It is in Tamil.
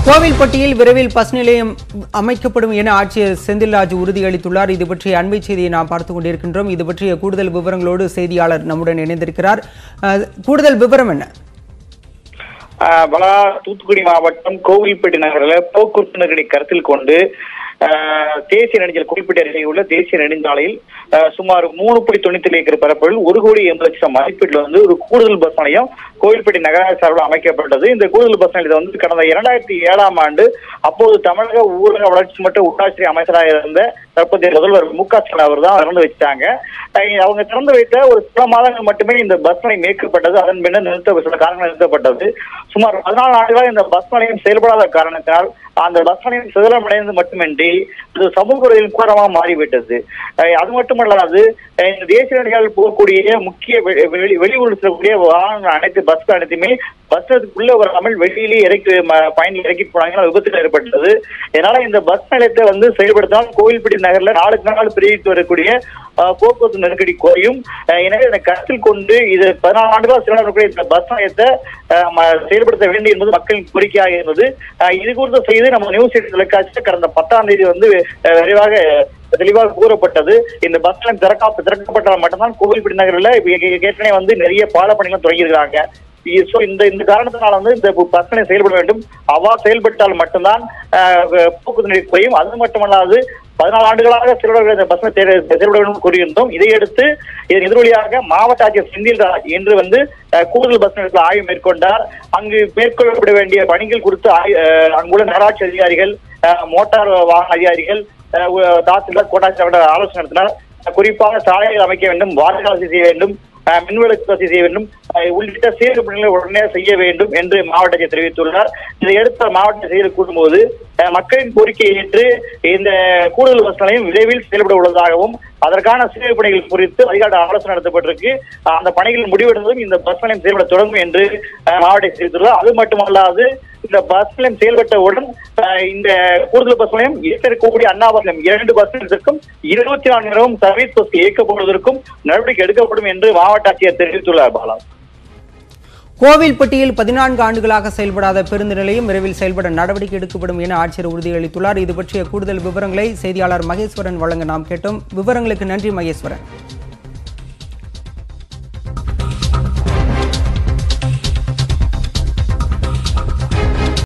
கோவில்பட்டியில் விரைவில் பஸ் நிலையம் அமைக்கப்படும் என ஆட்சியர் செந்தில்ராஜ் உறுதியளித்துள்ளார் இது பற்றிய அண்மை செய்தியை நாம் பார்த்துக் கொண்டிருக்கின்றோம் இது பற்றிய கூடுதல் விவரங்களோடு செய்தியாளர் நம்முடன் இணைந்திருக்கிறார் அஹ், கூடுதல் விவரம் என்ன ஆஹ் பலா தூத்துக்குடி மாவட்டம் கோவில்பேட்டை நகரில் போக்குவரத்து நெருக்கடி கருத்தில் கொண்டு ஆஹ் தேசிய நெடுஞ்சாலை கோவில்பேட்டை அருகே உள்ள தேசிய நெடுஞ்சாலையில் ஆஹ் சுமார் மூணு புள்ளி தொண்ணூத்தி ஏக்கர் பரப்பளவில் ஒரு கோடி எண்பது லட்சம் மதிப்பீட்டில் வந்து ஒரு கூடுதல் பஸ் நிலையம் கோவில்பேட்டை நகராட்சி சார்பில் அமைக்கப்பட்டது இந்த கூடுதல் பஸ் நிலையத்தை வந்து கடந்த இரண்டாயிரத்தி ஏழாம் ஆண்டு அப்போது தமிழக ஊரக வளர்ச்சி மற்றும் உள்ளாட்சி அமைச்சராக இருந்த தற்போதைய முதல்வர் மு க ஸ்டாலின் அவர் தான் திறந்து வச்சாங்க அஹ் அவங்க திறந்து வைத்த ஒரு சில மாதங்கள் மட்டுமே இந்த பஸ் நிலையம் இயக்கப்பட்டது அதன் பின்னர் நிறுத்த சில காரணங்கள் நிறுத்தப்பட்டது சுமார் பதினாலு ஆண்டுகளாக இந்த பஸ் நிலையம் செயல்படாத காரணத்தினால் அந்த பஸ் நிலையம் சிதலமடைந்தது மட்டுமின்றி இது சமூக ரயில் கூறமாக மாறிவிட்டது அஹ் அது மட்டுமல்லாது அஹ் இந்த தேசிய நெடுஞ்சாலையில் போகக்கூடிய முக்கிய வெ- வெளி- வெளியூர் செல்லக்கூடிய வாகனங்கள் அனைத்து பஸ் அனைத்துமே பஸ் உள்ள வராமல் வெளியிலேயே இறக்கி ம- பயணிகள் இறக்கிட்டு போனாங்க விபத்துகள் ஏற்பட்டது இதனால இந்த பஸ் நிலையத்தை வந்து செயல்படுத்தாமல் கோவில்பட்டி நகர்ல நாளுக்கு நாள் பெருகிட்டு வரக்கூடிய அஹ், போக்குவரத்து நெருக்கடி குறையும் அஹ், எனவே இதை கருத்தில் கொண்டு இது பதினாலு ஆண்டுகளாக செயல்படக்கூடிய இந்த பஸ் நிலையத்தை அஹ், ம- செயல்படுத்த வேண்டும் என்பது மக்களின் கோரிக்கையாக இருந்தது அஹ், இது குறித்த செய்தி நம்ம நியூஸ் எயிட் தொலைக்காட்சியில் கடந்த பத்தாம் தேதி வந்து அஹ், விரைவாக தெளிவாக கூறப்பட்டது இந்த பஸ் நிலையம் திறக்கா திறக்கப்பட்டால் மட்டும்தான் கோவில்பட்டி நகரில் இப்ப ஏ- ஏற்கனவே வந்து நிறைய பால பணிகள் தொடங்கியிருக்கிறாங்க ஸோ இந்த இந்த காரணத்தினால வந்து இந்த பஸ் நிலையம் செயல்பட வேண்டும் அவ்வாறு செயல்பட்டால் மட்டும்தான் அஹ், போக்குவரத்து நெருக்கடி குறையும் அது மட்டுமல்லாது பதினாலு ஆண்டுகளாக செயல்பட இந்த பஸ் நிலையம் செயல்பட வேண்டும் கூறியிருந்தோம் இதையடுத்து இதன் எதிரொலியாக மாவட்ட ஆட்சியர் செந்தில்ராஜ் இன்று வந்து அஹ், கூடுதல் பஸ் நிலையத்தில் ஆய்வு மேற்கொண்டார் அங்கு மேற்கொள்ளப்பட வேண்டிய பணிகள் குறித்து ஆய்- அஹ், அங்குள்ள நகராட்சி அதிகாரிகள் அஹ், மோட்டார் வாகன அதிகாரிகள் அஹ், உ- தாசில்தார் கோட்டாட்சியர் ஆலோசனை நடத்தினார் குறிப்பாக சாலைகள் அமைக்க வேண்டும் வாட்டர் வசதி செய்ய வேண்டும் அஹ், மின்விளக்கு வசதி செய்ய வேண்டும் அஹ், உள்ளிட்ட சீர்திருத்த பணிகளை உடனே செய்ய வேண்டும் என்று மாவட்ட ஆட்சியர் தெரிவித்துள்ளார் இதையடுத்து மாவட்ட செயலர் கூட்டும்போது அஹ், மக்களின் கோரிக்கையை ஏற்று இந்த கூடுதல் பஸ் நிலையம் விரைவில் செயல்பட உள்ளதாகவும் அதற்கான சீர்திருத்த பணிகள் குறித்து அதிகாரி ஆலோசனை நடத்தப்பட்டிருக்கு அஹ், அந்த பணிகள் முடிவடைந்ததும் இந்த பஸ் நிலையம் செயல்பட தொடங்கும் என்று அஹ், மாவட்ட ஆட்சியர் தெரிவித்துள்ளார் அது மட்டுமல்லாது இந்த பஸ் நிலையம் செயல்பட்டவுடன் அஹ், இந்த கூடுதல் பஸ் நிலையம் இருக்கக்கூடிய அண்ணா பஸ் நிலையம் இரண்டு பஸ் நிலையத்திற்கும் இருபத்தி நான்கு நேரமும் சர்வீஸ் பஸ் இயக்கப்படுவதற்கும் நடவடிக்கை எடுக்கப்படும் என்று மாவட்ட ஆட்சியர் தெரிவித்துள்ளார் பாலா கோவில்பட்டியில் பதினான்கு ஆண்டுகளாக செயல்படாத பேருந்து நிலையம் விரைவில் செயல்பட நடவடிக்கை எடுக்கப்படும் என ஆட்சியர் உறுதியளித்துள்ளார் இது பற்றிய கூடுதல் விவரங்களை செய்தியாளர் மகேஸ்வரன் வழங்க நாம் கேட்டோம் விவரங்களுக்கு நன்றி மகேஸ்வரன்